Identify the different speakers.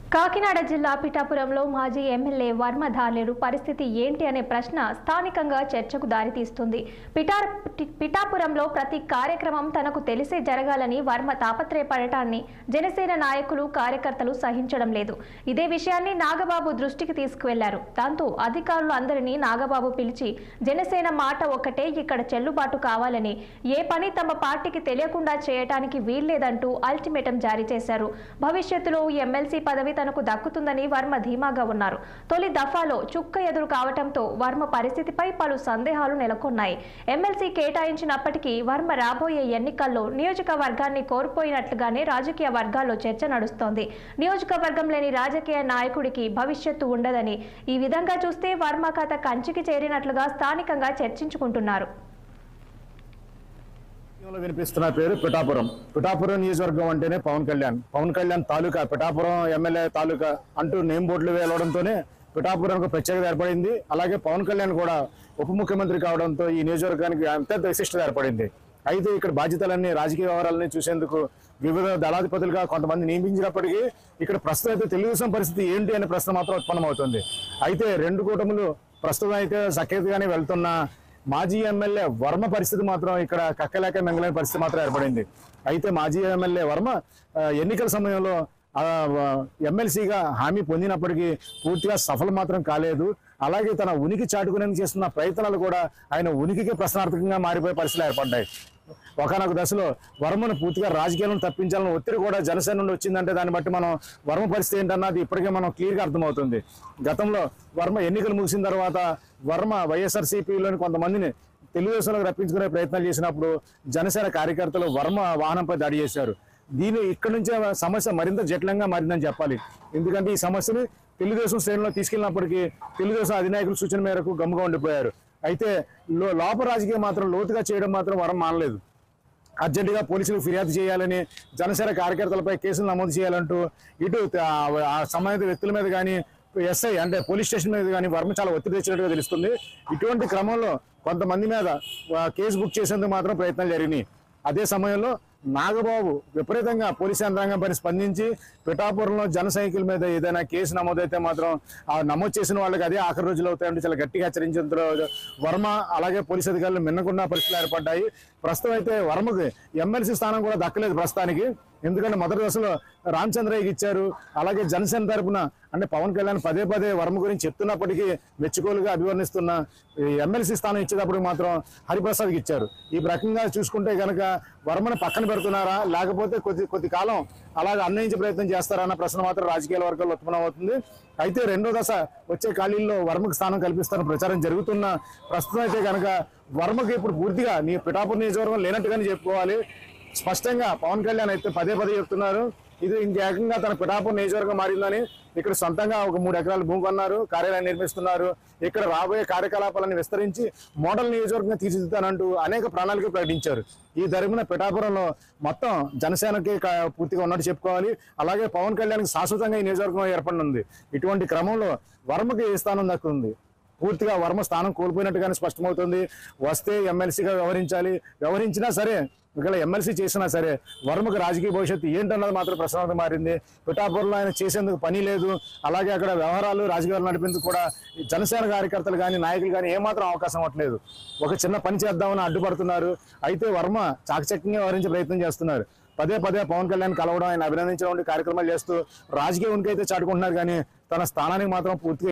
Speaker 1: కాకినాడ జిల్లా పిఠాపురంలో మాజీ ఎమ్మెల్యే వర్మ ధార్లేరు పరిస్థితి ఏంటి అనే ప్రశ్న స్థానికంగా చర్చకు దారితీస్తుంది పిఠా పిఠాపురంలో ప్రతి కార్యక్రమం తనకు తెలిసే జరగాలని వర్మ తాపత్రయపడటాన్ని జనసేన నాయకులు కార్యకర్తలు సహించడం లేదు ఇదే విషయాన్ని నాగబాబు దృష్టికి తీసుకువెళ్లారు దాంతో అధికారులు అందరినీ నాగబాబు పిలిచి జనసేన మాట ఒక్కటే ఇక్కడ చెల్లుబాటు కావాలని ఏ పని తమ పార్టీకి తెలియకుండా చేయటానికి వీల్లేదంటూ అల్టిమేటం జారీ చేశారు భవిష్యత్తులో ఈ ఎమ్మెల్సీ పదవి తనకు దక్కుతుందని వర్మ ధీమాగా ఉన్నారు తొలి దఫాలో చుక్క ఎదురు కావటంతో వర్మ పరిస్థితిపై పలు సందేహాలు నెలకొన్నాయి ఎమ్మెల్సీ కేటాయించినప్పటికీ వర్మ రాబోయే ఎన్నికల్లో నియోజకవర్గాన్ని కోల్పోయినట్లుగానే రాజకీయ వర్గాల్లో చర్చ నడుస్తోంది నియోజకవర్గం లేని రాజకీయ నాయకుడికి భవిష్యత్తు ఉండదని ఈ విధంగా చూస్తే వర్మ కథ కంచికి చేరినట్లుగా స్థానికంగా చర్చించుకుంటున్నారు
Speaker 2: లో వినిపిస్తున్న పేరు పిఠాపురం పిఠాపురం నియోజకవర్గం అంటేనే పవన్ కళ్యాణ్ పవన్ కళ్యాణ్ తాలూకా పిఠాపురం ఎమ్మెల్యే తాలూకా అంటూ నేమ్ బోర్డులు వేలవడంతోనే పిఠాపురంకు ప్రత్యేకత ఏర్పడింది అలాగే పవన్ కళ్యాణ్ కూడా ఉప ముఖ్యమంత్రి కావడంతో ఈ నియోజకవర్గానికి అత్యంత విశిష్టత ఏర్పడింది అయితే ఇక్కడ బాధ్యతలన్నీ రాజకీయ వ్యవహారాలని చూసేందుకు వివిధ దళాధిపతులుగా కొంతమంది నియమించినప్పటికీ ఇక్కడ ప్రస్తుతం అయితే తెలుగుదేశం పరిస్థితి ఏంటి అనే ప్రశ్న మాత్రం ఉత్పన్నమవుతుంది అయితే రెండు కూటములు ప్రస్తుతం అయితే సఖ్యతగానే వెళ్తున్న మాజీ ఎమ్మెల్యే వర్మ పరిస్థితి మాత్రం ఇక్కడ కక్కలేక మింగలేని పరిస్థితి మాత్రం ఏర్పడింది అయితే మాజీ ఎమ్మెల్యే వర్మ ఆ, ఎన్నికల సమయంలో ఆ, ఆ, ఎమ్మెల్సీగా హామీ పొందినప్పటికీ పూర్తిగా సఫలం మాత్రం కాలేదు అలాగే తన ఉనికి చాటుకునేందుకు చేస్తున్న ప్రయత్నాలు కూడా ఆయన ఉనికికి ప్రశ్నార్థకంగా మారిపోయే పరిస్థితులు ఏర్పడ్డాయి ఒకనొక దశలో వర్మను పూర్తిగా రాజకీయాలను తప్పించాలని ఒత్తిడి కూడా జనసేన నుండి వచ్చిందంటే దాన్ని బట్టి మనం వర్మ పరిస్థితి ఏంటన్నది ఇప్పటికే మనం క్లియర్గా అర్థమవుతుంది గతంలో వర్మ ఎన్నికలు ముగిసిన తర్వాత వర్మ వైఎస్ఆర్సీపీలోని కొంతమందిని తెలుగుదేశంలోకి రప్పించుకునే ప్రయత్నాలు చేసినప్పుడు జనసేన కార్యకర్తలు వర్మ వాహనంపై దాడి చేశారు దీని ఇక్కడ నుంచే సమస్య మరింత జటిలంగా మారిందని చెప్పాలి ఎందుకంటే ఈ సమస్యని తెలుగుదేశం శ్రేణిలో తీసుకెళ్ళినప్పటికీ తెలుగుదేశం అధినాయకుల సూచన మేరకు గమ్ముగా ఉండిపోయారు అయితే లో- లోప రాజకీయం మాత్రం లోతుగా చేయడం మాత్రం వరం మానలేదు అర్జెంటుగా పోలీసులకు ఫిర్యాదు చేయాలని జనసేన కార్యకర్తలపై కేసులు నమోదు చేయాలంటూ ఇటు ఆ, ఆ సంబంధిత వ్యక్తుల మీద కానీ ఎస్ఐ అంటే పోలీస్ స్టేషన్ మీద కానీ వర్మ చాలా ఒత్తిడి తెచ్చినట్టుగా తెలుస్తుంది ఇటువంటి క్రమంలో కొంతమంది మీద ఆ, కేసు బుక్ చేసేందుకు మాత్రం ప్రయత్నాలు జరిగినాయి అదే సమయంలో నాగబాబు విపరీతంగా పోలీసు యంత్రాంగం పైన స్పందించి పిఠాపురంలో జన సైకిల్ మీద ఏదైనా కేసు నమోదైతే మాత్రం ఆ నమోదు చేసిన వాళ్ళకి అదే ఆఖరి రోజులు అవుతాయంటే చాలా గట్టిగా హెచ్చరించడంతో వర్మ అలాగే పోలీసు అధికారులు మిన్నకుండా పరిస్థితులు ఏర్పడ్డాయి ప్రస్తుతం అయితే వర్మకు ఎమ్మెల్సీ స్థానం కూడా దక్కలేదు ప్రస్తుతానికి ఎందుకంటే మొదటి దశలో రామచంద్రయ్యకి ఇచ్చారు అలాగే జనసేన తరపున అంటే పవన్ కళ్యాణ్ పదే పదే వర్మ గురించి చెప్తున్నప్పటికీ మెచ్చుకోలుగా అభివర్ణిస్తున్న ఈ ఎమ్మెల్సీ స్థానం ఇచ్చేటప్పుడు మాత్రం హరిప్రసాద్కి ఇచ్చారు ఈ రకంగా చూసుకుంటే కనుక వర్మను పక్కన పెడుతున్నారా లేకపోతే కొద్ది కొద్ది కాలం అలాగే అన్వయించే ప్రయత్నం చేస్తారా అన్న ప్రశ్న మాత్రం రాజకీయ వర్గాల్లో ఉత్పన్నమవుతుంది అయితే రెండో దశ వచ్చే ఖాళీల్లో వర్మకు స్థానం కల్పిస్తారన్న ప్రచారం జరుగుతున్న ప్రస్తుతం అయితే కనుక వర్మకి ఇప్పుడు పూర్తిగా నీ పిఠాపురం నియోజకవర్గం లేనట్టుగానే చెప్పుకోవాలి స్పష్టంగా పవన్ కళ్యాణ్ అయితే పదే పదే చెప్తున్నారు ఇది ఇంకేకంగా తన పిఠాపురం నియోజకవర్గం మారిందని ఇక్కడ సొంతంగా ఒక మూడు ఎకరాలు భూమి కొన్నారు కార్యాలయం నిర్మిస్తున్నారు ఇక్కడ రాబోయే కార్యకలాపాలను విస్తరించి మోడల్ నియోజకవర్గంగా తీర్చిదిద్దానంటూ అనేక ప్రణాళికలు ప్రకటించారు ఈ తరపున పిఠాపురంలో మొత్తం జనసేనకి క- పూర్తిగా ఉన్నట్టు చెప్పుకోవాలి అలాగే పవన్ కళ్యాణ్కి శాశ్వతంగా ఈ నియోజకవర్గం ఏర్పడనుంది ఇటువంటి క్రమంలో వర్మకి ఏ స్థానం దక్కుంది పూర్తిగా వర్మ స్థానం కోల్పోయినట్టుగానే స్పష్టమవుతుంది వస్తే ఎమ్మెల్సీగా వ్యవహరించాలి వ్యవహరించినా సరే ఒకవేళ ఎమ్మెల్సీ చేసినా సరే వర్మకు రాజకీయ భవిష్యత్తు ఏంటన్నది మాత్రం ప్రశ్నార్థం మారింది పిఠాపురంలో ఆయన చేసేందుకు పని లేదు అలాగే అక్కడ వ్యవహారాలు రాజకీయాలు నడిపేందుకు కూడా ఈ జనసేన కార్యకర్తలు కానీ నాయకులు కానీ ఏమాత్రం అవకాశం ఇవ్వట్లేదు ఒక చిన్న పని చేద్దామని అడ్డుపడుతున్నారు అయితే వర్మ చాకచక్యంగా వ్యవహరించే ప్రయత్నం చేస్తున్నారు పదే పదే పవన్ కళ్యాణ్ కలవడం ఆయన అభినందించడం వంటి కార్యక్రమాలు చేస్తూ రాజకీయ ఉనికి అయితే చాటుకుంటున్నారు కానీ తన స్థానానికి మాత్రం పూర్తిగా